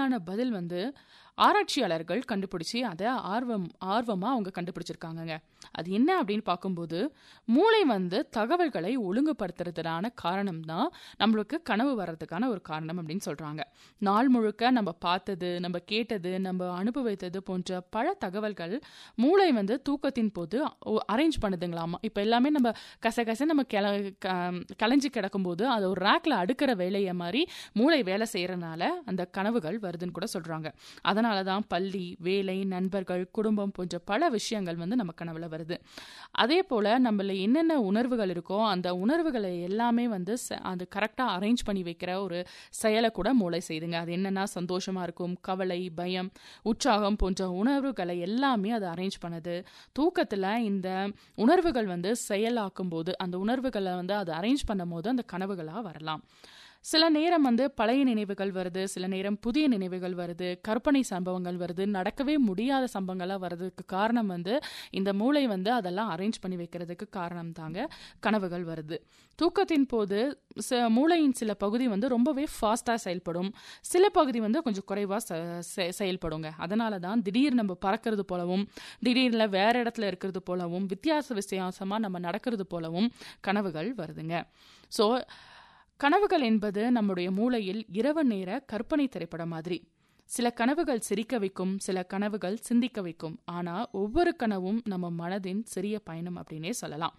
இதுக்கான பதில் வந்து ஆராய்ச்சியாளர்கள் கண்டுபிடிச்சி அதை ஆர்வம் ஆர்வமாக அவங்க கண்டுபிடிச்சிருக்காங்கங்க அது என்ன அப்படின்னு பார்க்கும்போது மூளை வந்து தகவல்களை ஒழுங்குபடுத்துறதுக்கான காரணம் தான் நம்மளுக்கு கனவு வர்றதுக்கான ஒரு காரணம் அப்படின்னு சொல்கிறாங்க நாள் முழுக்க நம்ம பார்த்தது நம்ம கேட்டது நம்ம அனுபவித்தது போன்ற பல தகவல்கள் மூளை வந்து தூக்கத்தின் போது அரேஞ்ச் பண்ணுதுங்களாமா இப்போ எல்லாமே நம்ம கச கச நம்ம கிள க- கலைஞ்சு கிடக்கும்போது அதை ஒரு ரேக்கில் அடுக்கிற வேலையை மாதிரி மூளை வேலை செய்கிறனால அந்த கனவுகள் வருதுன்னு கூட சொல்கிறாங்க அதனால தான் பள்ளி வேலை நண்பர்கள் குடும்பம் போன்ற பல விஷயங்கள் வந்து நம்ம கனவுல வருது அதே போல் நம்மள என்னென்ன உணர்வுகள் இருக்கோ அந்த உணர்வுகளை எல்லாமே வந்து ச- அது கரெக்டாக அரேஞ்ச் பண்ணி வைக்கிற ஒரு செயலை கூட மூளை செய்துங்க அது என்னென்னா சந்தோஷமாக இருக்கும் கவலை பயம் உற்சாகம் போன்ற உணர்வுகளை எல்லாமே அது அரேஞ்ச் பண்ணுது தூக்கத்தில் இந்த உணர்வுகள் வந்து செயலாக்கும் போது அந்த உணர்வுகளை வந்து அது அரேஞ்ச் பண்ணும் போது அந்த கனவுகளாக வரலாம் சில நேரம் வந்து பழைய நினைவுகள் வருது சில நேரம் புதிய நினைவுகள் வருது கற்பனை சம்பவங்கள் வருது நடக்கவே முடியாத சம்பவங்களாக வர்றதுக்கு காரணம் வந்து இந்த மூளை வந்து அதெல்லாம் அரேஞ்ச் பண்ணி வைக்கிறதுக்கு காரணம் தாங்க கனவுகள் வருது தூக்கத்தின் போது ச மூளையின் சில பகுதி வந்து ரொம்பவே ஃபாஸ்ட்டாக செயல்படும் சில பகுதி வந்து கொஞ்சம் குறைவாக ச செ- செயல்படுங்க அதனால தான் திடீர் நம்ம பறக்கிறது போலவும் திடீர்ல வேற இடத்துல இருக்கிறது போலவும் வித்தியாச வித்தியாசமாக நம்ம நடக்கிறது போலவும் கனவுகள் வருதுங்க ஸோ கனவுகள் என்பது நம்முடைய மூளையில் இரவு நேர கற்பனை திரைப்படம் மாதிரி சில கனவுகள் சிரிக்க வைக்கும் சில கனவுகள் சிந்திக்க வைக்கும் ஆனா ஒவ்வொரு கனவும் நம்ம மனதின் சிறிய பயணம் அப்படின்னே சொல்லலாம்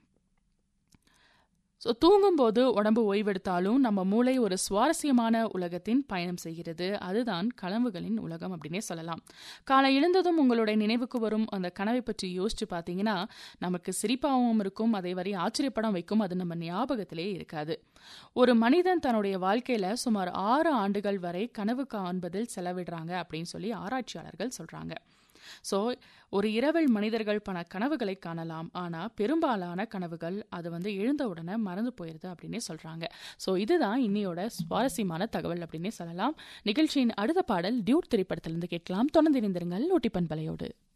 ஸோ தூங்கும்போது உடம்பு ஓய்வெடுத்தாலும் நம்ம மூளை ஒரு சுவாரஸ்யமான உலகத்தின் பயணம் செய்கிறது அதுதான் கனவுகளின் உலகம் அப்படின்னே சொல்லலாம் காலை எழுந்ததும் உங்களுடைய நினைவுக்கு வரும் அந்த கனவை பற்றி யோசிச்சு பார்த்தீங்கன்னா நமக்கு சிரிப்பாகவும் இருக்கும் அதே வரை ஆச்சரியப்படம் வைக்கும் அது நம்ம ஞாபகத்திலே இருக்காது ஒரு மனிதன் தன்னுடைய வாழ்க்கையில சுமார் ஆறு ஆண்டுகள் வரை கனவு காண்பதில் செலவிடுறாங்க அப்படின்னு சொல்லி ஆராய்ச்சியாளர்கள் சொல்றாங்க ஸோ ஒரு இரவில் மனிதர்கள் பல கனவுகளை காணலாம் ஆனால் பெரும்பாலான கனவுகள் அது வந்து எழுந்த உடனே மறந்து போயிடுது அப்படின்னே சொல்கிறாங்க ஸோ இதுதான் இன்னையோட சுவாரஸ்யமான தகவல் அப்படின்னே சொல்லலாம் நிகழ்ச்சியின் அடுத்த பாடல் டியூட் திரைப்படத்திலிருந்து கேட்கலாம் தொடர்ந்து இணைந்திருங்கள் ஒட்டிப்பன் பலையோடு